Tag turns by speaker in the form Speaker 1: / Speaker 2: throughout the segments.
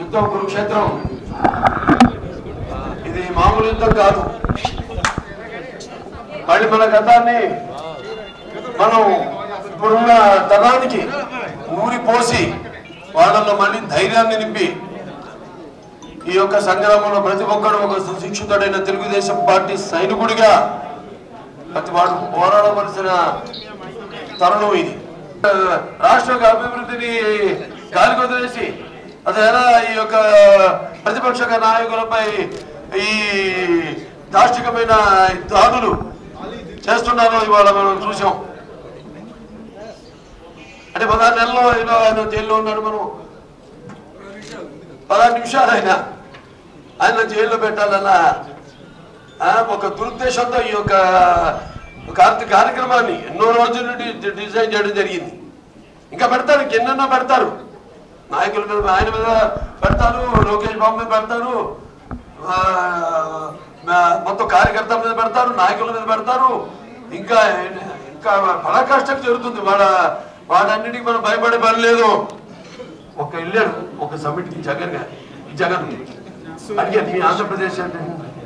Speaker 1: యుద్ధం కురుక్షేత్రం ఇది మామూలు యుద్ధం కాదు మళ్ళీ మన గతాన్ని మనం ఇప్పుడున్న తరానికి ఊరి పోసి వాళ్ళలో మళ్ళీ ధైర్యాన్ని నింపి ఈ యొక్క సంగ్రామంలో ప్రతి ఒక్కరు ఒక సుశిక్షితుడైన తెలుగుదేశం పార్టీ సైనికుడిగా ప్రతి వాడు పోరాడవలసిన తరుణం ఇది రాష్ట్ర యొక్క అభివృద్ధిని గాలికి వదిలేసి అది ఎలా ఈ యొక్క ప్రతిపక్ష నాయకులపై ఈ దాష్టికమైన దాడులు చేస్తున్నారో ఇవాళ మనం చూసాం అంటే పదహారు నెలల్లో ఇలా ఆయన జైల్లో ఉన్నాడు మనం పదహారు నిమిషాలు ఆయన ఆయన జైల్లో పెట్టాలన్న ఆ, ఒక దురుద్దేశంతో ఈ యొక్క కార్తీక కార్యక్రమాన్ని ఎన్నో రోజుల నుండి డి- డిజైన్ చేయడం జరిగింది ఇంకా పెడతారు ఎన్నెన్నో పెడతారు నాయకుల మీద ఆయన మీద పెడతారు లోకేష్ బాబు మీద పెడతారు ఆ, మా- మొత్తం కార్యకర్తల మీద పెడతారు నాయకుల మీద పెడతారు ఇంకా ఇంకా పరాకాష్ఠకు జరుగుతుంది వాళ్ళ వాటన్నిటికి మనం భయపడే పని లేదు ఒక వెళ్ళాడు ఒక సమిట్ కి జగన్ గారు జగన్ అడిగారు మీ ఆంధ్రప్రదేశ్ అంటే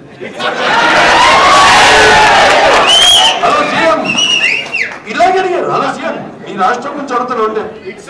Speaker 1: హలో సీఎం ఇలాగే అడిగారు హలో సీఎం ఈ రాష్ట్రం గురించి అడుగుతాను అంటే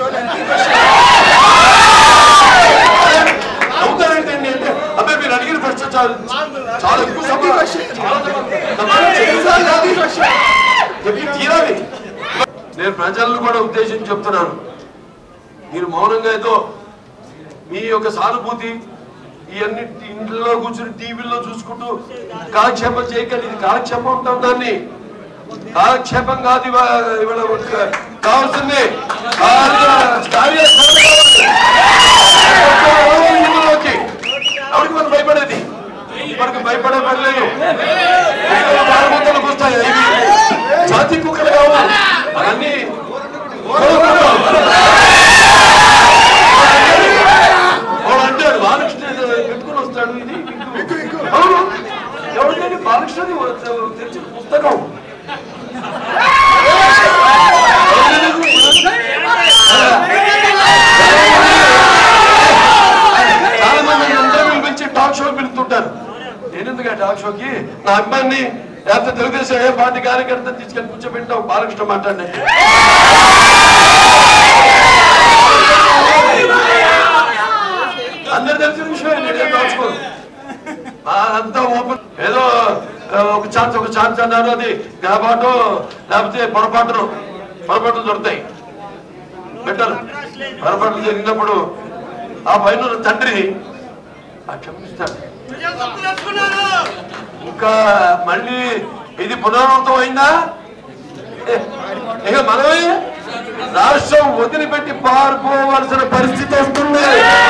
Speaker 1: అవుతారంటే ఏంటి అంటే అబ్బాయి మీరు అడిగిన ప్రశ్న చాలా చాలా ఎక్కువ సమయం చాలా చెప్పి తీరాలి నేను ప్రజలను కూడా ఉద్దేశించి చెప్తున్నాను మీరు మౌనంగా ఏదో మీ యొక్క సానుభూతి ఇవన్నీ ఇంట్లో కూర్చుని టీవీలో చూసుకుంటూ కాలక్షేపం చేయకండి ఇది కాలక్షేపం ఉంటాం దాన్ని కాలక్షేపం కాదు ఇవా- ఇవాళ ఒక కావాల్సింది కార్య- కార్యాచరణ కావాలి. ఇందులోకి. ఎవరికి మనం భయపడేది మనకు భయపడే పని లేదు భారతదేశంలోకి వస్తాయి ఇవి జాతి కుక్కలు కావాలి అవన్నీ వాడు అంటాడు బాలకృష్ణ ఏదో పెట్టుకుని వస్తాడు ఇది అవును ఎవరికైనా బాలకృష్ణది తెచ్చిన పుస్తకం చాలా మంది ఇంటర్వ్యూలు పిలిచి టాక్ షో పిలుస్తుంటారు నేను ఎందుకు టాక్ షోకి నా అబ్బాయిని లేకపోతే తెలుగుదేశం ఏ పార్టీ కార్యకర్త తీసుకెళ్ళి కూర్చోబెట్టావు బాలకృష్ణ మాట్లాడి అందరు తెలిసిన విషయమే నేనేం దాచుకోను ఆ, అంతా ఓపెన్ ఏదో ఆ, ఒక ఛాన్స్ ఒక ఛాన్స్ అన్నారు అది గ్రాబాటో లేకపోతే పొరపాటును పొరపాట్లు దొరుకుతాయి బెటర్ పొరపాట్లు జరిగినప్పుడు ఆ పైన ఉన్న తండ్రి ఆ క్షమిస్తాడు ఇంకా మళ్ళీ ఇది పునరావృతం అయిందా ఏ, ఇక మనమే రాష్ట్రం వదిలిపెట్టి పారిపోవలసిన పరిస్థితి వస్తుంది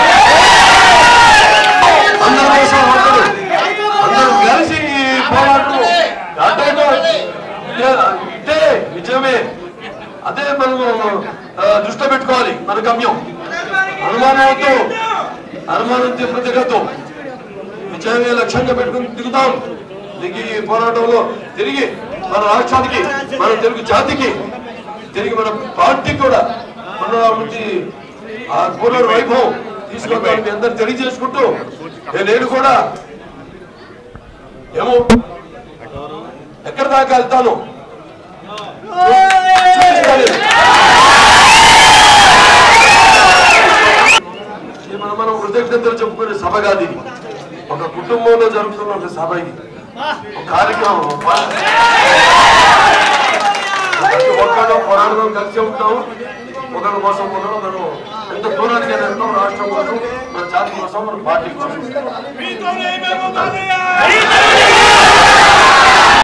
Speaker 1: అందరి కోసం అందరూ అందరూ కలిసి ఈ పోరాటం అటు ఇటు ఇదే- ఇదే నిజమే అదే మనము ఆ, దృష్టిలో పెట్టుకోవాలి మన గమ్యం అనుమానం వద్దు అనుమానం ప్రతిగద్దు విజయమే లక్ష్యంగా పెట్టుకుని దిగుతాం దిగి ఈ పోరాటంలో తిరిగి మన రాష్ట్రానికి మన తెలుగు జాతికి తిరిగి మన పార్టీకి కూడా మన నుంచి ఆ పూర్వ వైభవం తీసుకొద్దామని మీ అందరు తెలియజేసుకుంటూ నేను నేను కూడా ఏమో ఎక్కడ దాకా వెళ్తాను చూపిస్తాను. ఇది మనం మనం కృతజ్ఞతలు చెప్పుకునే సభ కాదు ఇది ఒక కుటుంబంలో జరుగుతున్న ఒక సభ ఇది ఒక కార్యక్రమం ఒక ప- ప్రతి ఒక్కరు పోరాడదాం కలిసి ఉంటాం ఒకరి కోసం ఒకరు మనం ఎంత దూరానికి వెళ్తాం రాష్ట్రం కోసం మన జాతి కోసం మన పార్టీ కోసం
Speaker 2: మీతోనే మేము మాదయ్య